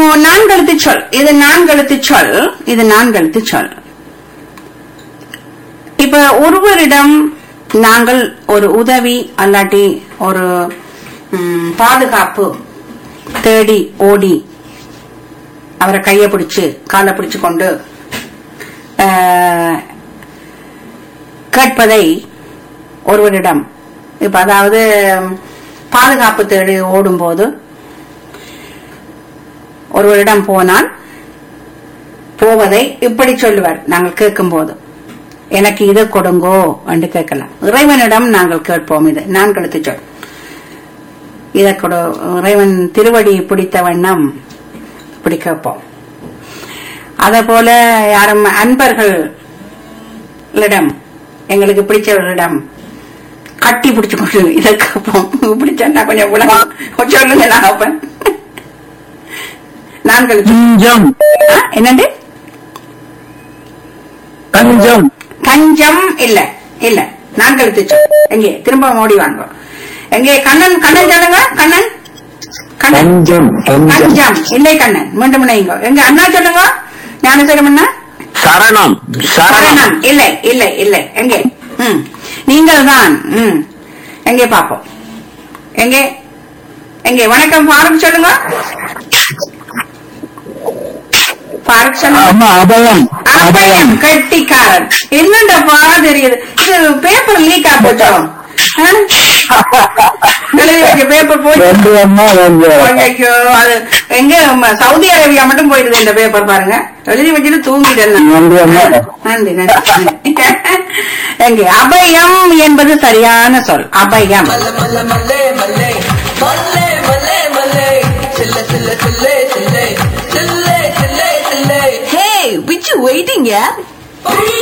நான்கெழுத்து சொல் இது நான்கெழுத்து சொல் இது நான்கெழுத்து சொல் இப்ப ஒருவரிடம் நாங்கள் ஒரு உதவி அல்லாட்டி ஒரு ம், பாதுகாப்பு தேடி ஓடி அவரை கையை பிடிச்சு காலை பிடிச்சு கொண்டு ஆஹ், கேட்பதை ஒருவரிடம் இப்ப அதாவது பாதுகாப்பு தேடி ஓடும்போது ஒருவரிடம் போனால் போவதை இப்படி சொல்லுவார் நாங்கள் கேட்கும்போது எனக்கு இதை கொடுங்கோ என்று கேட்கலாம் இறைவனிடம் நாங்கள் கேட்போம் இது நான் கழுத்து சொல் இதை கொடு இறைவன் திருவடி பிடித்த வண்ணம் இப்படி கேட்போம் அதே போல யாரும் அன்பர்களிடம் எங்களுக்கு பிடிச்சவர்களிடம் கட்டி பிடிச்சு கொண்டு இதை கேட்போம் இப்படி சொன்னா கொஞ்சம் உலகம் சொல்லுங்க நான் கேட்பேன் நான் கழுத்து தஞ்சம் ஆ, என்னண்டு தஞ்சம் தஞ்சம் இல்ல இல்ல நான் கழுத்து சொல் எங்கே திரும்ப மோடி வாங்க எங்கே கண்ணன் கண்ணன் சொல்லுங்க கண்ணன் கண்ணன் தஞ்சம் தஞ்சம் தஞ்சம் இல்லை கண்ணன் மீண்டும் இணைங்க எங்க அண்ணா சொல்லுங்க ஞானசேரம் அண்ணா சரணம் சரணம் சரணம் இல்லை இல்லை இல்லை எங்கே ம் நீங்கள் தான் ம் எங்கே பாப்போம் எங்கே எங்கே வணக்கம் ஃபாரூக் சொல்லுங்க ஃபாரூக் சொல்லுங்க ஆமா அபயம் அபயம் அபயம் கட்டிக்காரன் என்னண்டப்பா தெரியுது இது பேப்பர் லீக் ஆ போச்சோ ஆ? எழுதி வச்ச பேப்பர் போச்சு ரெண்டு அம்மா ரெண்டு ஐயோ அது எங்க ம, சவுதி அரேபியா மட்டும் போயிடுது இந்த பேப்பர் பாருங்க எழுதி வச்சுட்டு தூங்கிட்டேன் ரெண்டு அம்மா நன்றி நன்றி எங்க அபயம் என்பது சரியான சொல் அபயம் மல்ல மல்ல மல்லே மல்லே மல்லே மல்லே மல்லே சில்ல சில்ல சில்லே சில்லே சில்லே சில்லே சில்லே Hey, which you waiting, yeah?